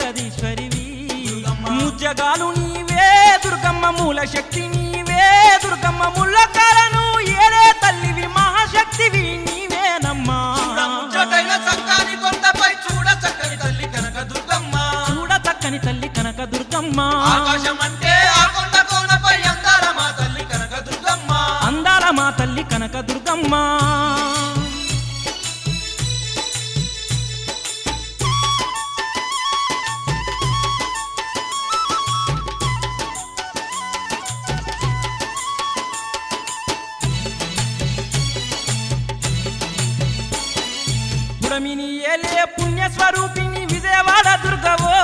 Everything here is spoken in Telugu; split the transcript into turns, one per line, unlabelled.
జగదీశ్వరివి ముజ్జగాలు నీవే దుర్గమ్మ మూల శక్తి నీవే దుర్గమ్మ ముల్లకాలను ఏరే తల్లివి మహాశక్తివి నీవేనమ్మా
చూడ ముచ్చటైన సంకాని కొండపై చూడ చక్కని తల్లి కనక దుర్గమ్మ
చూడ చక్కని తల్లి కనక దుర్గమ్మ
ఆకాశం అంటే ఆ కొండ కోనపై అందాల మా తల్లి కనక దుర్గమ్మ
అందాల మా తల్లి కనక దుర్గమ్మ పుడమిని ఏలే పుణ్యస్వరూపిణి విజయవాడ దుర్గవో